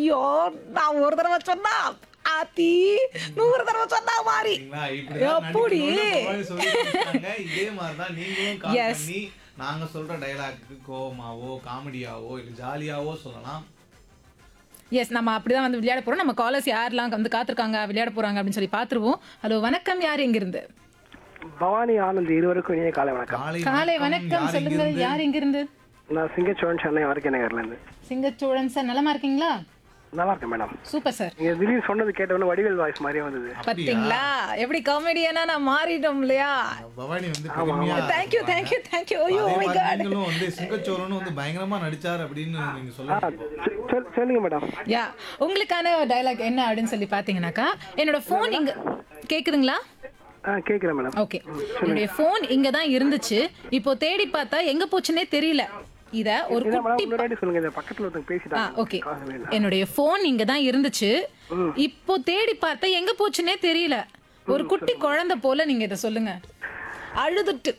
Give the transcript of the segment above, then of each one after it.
ஐயோ நான் ஒரு தடவை சொன்னா ஆத்தி நூறு தடவை சொன்னா மாறி சரிங்களா? இப்படிதான் எப்படி? நடிக்கணும்னு பவானி சொல்லிட்டு இருக்காங்க. இதே மாதிரிதான் நீங்களும் call Yes. பண்ணி நாங்க சொல்ற டயலாக்கு கோவமாவோ காமெடியாவோ இல்ல ஜாலியாவோ சொல்லலாம் எஸ் நம்ம அப்படிதான் வந்து விளையாட போறோம் நம்ம காலர்ஸ் யாரெல்லாம் வந்து காத்திருக்காங்க விளையாட போறாங்க அப்படின்னு சொல்லி பாத்துருவோம் ஹலோ வணக்கம் யார் எங்கிருந்து பவானி ஆனந்த் இருவருக்கும் இனிய காலை வணக்கம் காலை காலை வணக்கம் யார் சொல்லுங்க இங்கிருந்து? யார் எங்கிருந்து நான் சிங்கச்சோழன் சென்னை வரைக்கும் நகர்ல இருந்து சிங்கச்சோழன் சார் நலமா இருக்கீங்களா நல்லா இருக்கேன் மேடம் சூப்பர் சார் நீங்க திடீர்னு சொன்னது கேட்ட உடனே வடிவேல் வாய்ஸ் மாதிரியே வந்தது பாத்தீங்களா எப்படி காமெடியனா நான் மாறிட்டோம் இல்லையா பவானி வந்து பெருமையா தேங்க்யூ தேங்க்யூ தேங்க்யூ ஐயோ அதே மை மாதிரி காட் நீங்களும் வந்து சிங்கச்சோரனும் வந்து பயங்கரமா நடிச்சார் அப்படின்னு நீங்க ஆ, சொல்லுங்க சொ- சொல்- சொல்லுங்க மேடம் யா உங்களுக்கான டயலாக் என்ன அப்படின்னு சொல்லி பாத்தீங்கன்னாக்கா என்னோட ஃபோன் இங்க கேக்குதுங்களா ஆ கேட்குறேன் மேடம் ஓகே என்னுடைய ஃபோன் இங்க தான் இருந்துச்சு இப்போ தேடி பார்த்தா எங்க போச்சுன்னே தெரியல இத ஒரு இதான் குட்டி மேடம் முன்னாடி சொல்லுங்க இந்த பக்கத்துல ஒருத்தங்க ஆ பேசிட்டாங்க ஓகே காசு வேணும். என்னுடைய ஃபோன் இங்க தான் இருந்துச்சு இப்போ தேடி பார்த்தா எங்க போச்சுன்னே தெரியல ஒரு குட்டி குழந்தை போல நீங்க இத சொல்லுங்க அழுதுட்டு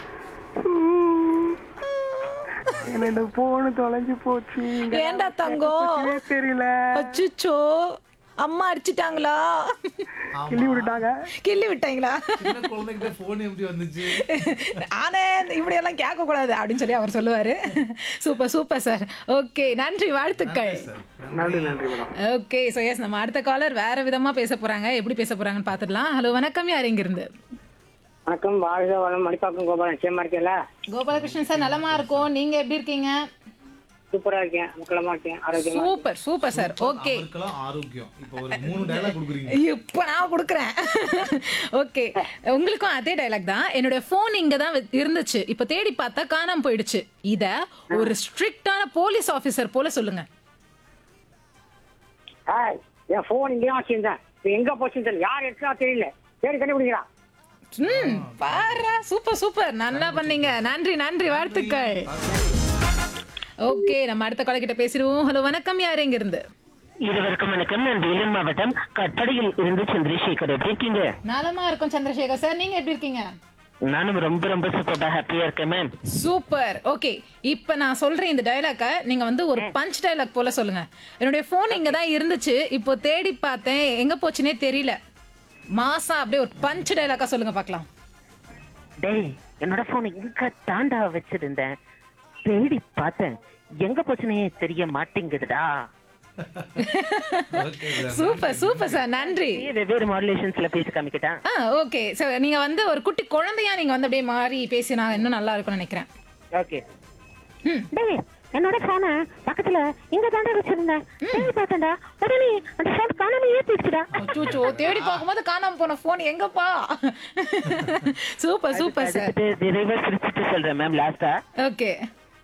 என்ன இந்த போனு தொலைஞ்சு போச்சு இங்க ஏன்டா தங்கம் போச்சுனே தெரியல அச்சுச்சோ அம்மா அடிச்சிட்டாங்களா கிள்ளி விட்டுட்டாங்க கிள்ளி விட்டாங்களா சின்ன குழந்தைகிட்ட போன் எப்படி வந்துச்சு ஆனே இப்படி எல்லாம் கேட்க கூடாது அப்படின்னு சொல்லி அவர் சொல்லுவாரு சூப்பர் சூப்பர் சார் ஓகே நன்றி வாழ்த்துக்கள் நன்றி நன்றி மேடம் ஓகே ஸோ எஸ் நம்ம அடுத்த காலர் வேற விதமா பேச போறாங்க எப்படி பேச போறாங்கன்னு பார்த்துடலாம் ஹலோ வணக்கம் யார் இங்க இருந்து வணக்கம் வாழ்க வளம் மணிப்பாக்கம் கோபாலன் நிச்சயமா இருக்கீங்களா கோபாலகிருஷ்ணன் சார் நலமா இருக்கோம் நீங்க எப்படி இருக்கீங்க சூப்பரா இருக்கேன் முக்கியமா இருக்கேன் ஆரோக்கியமா சூப்பர் சூப்பர் சார் ஓகே அவருக்கெல்லாம் ஆரோக்கியம் இப்போ ஒரு மூணு டயலாக் கொடுக்குறீங்க இப்போ நான் கொடுக்குறேன் ஓகே உங்களுக்கும் அதே டைலாக் தான் என்னோட ஃபோன் இங்க தான் வெ- இருந்துச்சு இப்போ தேடி பார்த்தா காணாம போயிடுச்சு இத ஒரு ஸ்ட்ரிக்டான போலீஸ் ஆபீசர் போல சொல்லுங்க ஏய், என் போன் இங்கேயும் வச்சிருந்தேன் இது எங்க போச்சுன்னு தெரியல யார் எடுத்தா தெரியல சரி கண்டுபிடிக்கிறான் ம் பாரா சூப்பர் சூப்பர் நல்லா பண்ணீங்க நன்றி நன்றி வாழ்த்துக்கள் ஓகே நம்ம அடுத்த கால கிட்ட பேசிடுவோம் ஹலோ வணக்கம் யார் எங்க இருந்து இருவருக்கும் வணக்கம் நான் வேலூர் மாவட்டம் கட்டடையில் இருந்து சந்திரசேகர் எப்படி இருக்கீங்க நலமா இருக்கும் சந்திரசேகர் சார் நீங்க எப்படி இருக்கீங்க நானும் ரொம்ப ரொம்ப சூப்பரா ஹாப்பியா இருக்கேன் மேம் சூப்பர் ஓகே இப்போ நான் சொல்றேன் இந்த டயலாக்க நீங்க வந்து ஒரு பஞ்ச் டயலாக் போல சொல்லுங்க என்னுடைய ஃபோன் இங்க தான் இருந்துச்சு இப்போ தேடி பார்த்தேன் எங்க போச்சுனே தெரியல மாசா அப்படியே ஒரு பஞ்ச் டயலாக்கா சொல்லுங்க பார்க்கலாம் டேய் என்னோட போன் இங்க தாண்டா வச்சிருந்தேன் தேடி பார்த்தேன் எங்க போச்சுனே தெரிய மாட்டேங்குதுடா okay sir super super sir நன்றி இதே வெவ்வேறு மாடுலேஷன்ஸ்ல பேசி காமிக்கிட்டா ஆ ஓகே சார் நீங்க வந்து ஒரு குட்டி குழந்தையா நீங்க வந்து அப்படியே மாறி பேசினா இன்னும் நல்லா இருக்கும்னு நினைக்கிறேன் ஓகே ம் டேய் என்னோட போன பக்கத்துல இங்க தாண்டா வச்சிருந்தேன் தேடி பார்த்தேன்டா உடனே அந்த போன் காணாம ஏத்திடுச்சுடா அச்சோ தேடி பார்க்கும்போது காணாம போன ஃபோன் எங்கப்பா சூப்பர் சூப்பர் சார் அடுத்து விரைவா சிரிச்சுட்டு சொல்றேன் மேம் லாஸ்டா ஓகே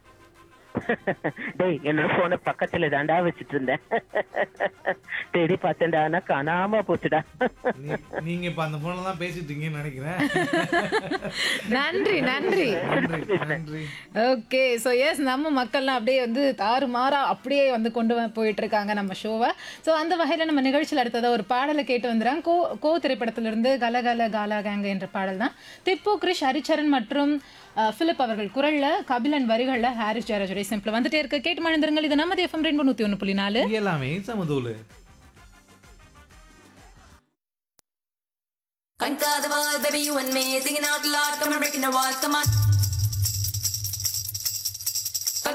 டேய் என்னோட போனை பக்கத்துல தாண்டா வச்சிட்டு இருந்தேன் தேடி பார்த்தேன்டா ஆனா காணாம போச்சுடா நீ- நீங்க இப்ப அந்த போன்ல தான் பேசிட்டு இருக்கீங்கன்னு நினைக்கிறேன் நன்றி நன்றி நன்றி நன்றி ஓகே ஸோ எஸ் நம்ம மக்கள்லாம் அப்படியே வந்து தாறுமாறா அப்படியே வந்து கொண்டு வ- போயிட்டு இருக்காங்க நம்ம ஷோவை ஸோ அந்த வகையில் நம்ம நிகழ்ச்சியில் அடுத்ததாக ஒரு பாடலை கேட்டு வந்துடுறாங்க கோ கோ திரைப்படத்திலிருந்து கலகல காலா கேங்க என்ற பாடல் தான் திப்பு கிரிஷ் ஹரிச்சரன் மற்றும் அஹ், பிலிப் அவர்கள் குரலில் கபிலன் வரிகளில் ஹாரிஸ் ஜெயராஜுடைய சிம்பிள் வந்துட்டே இருக்கு கேட்டு மணிந்திருங்கள் இது நமது எஃப்எம் ரெண்டு நூற்றி ஒன்று புள்ளி நாலு இது எல்லாமே சமதூளு Thank God the boy, baby, you and me singing out loud, come and breaking the walls, come on.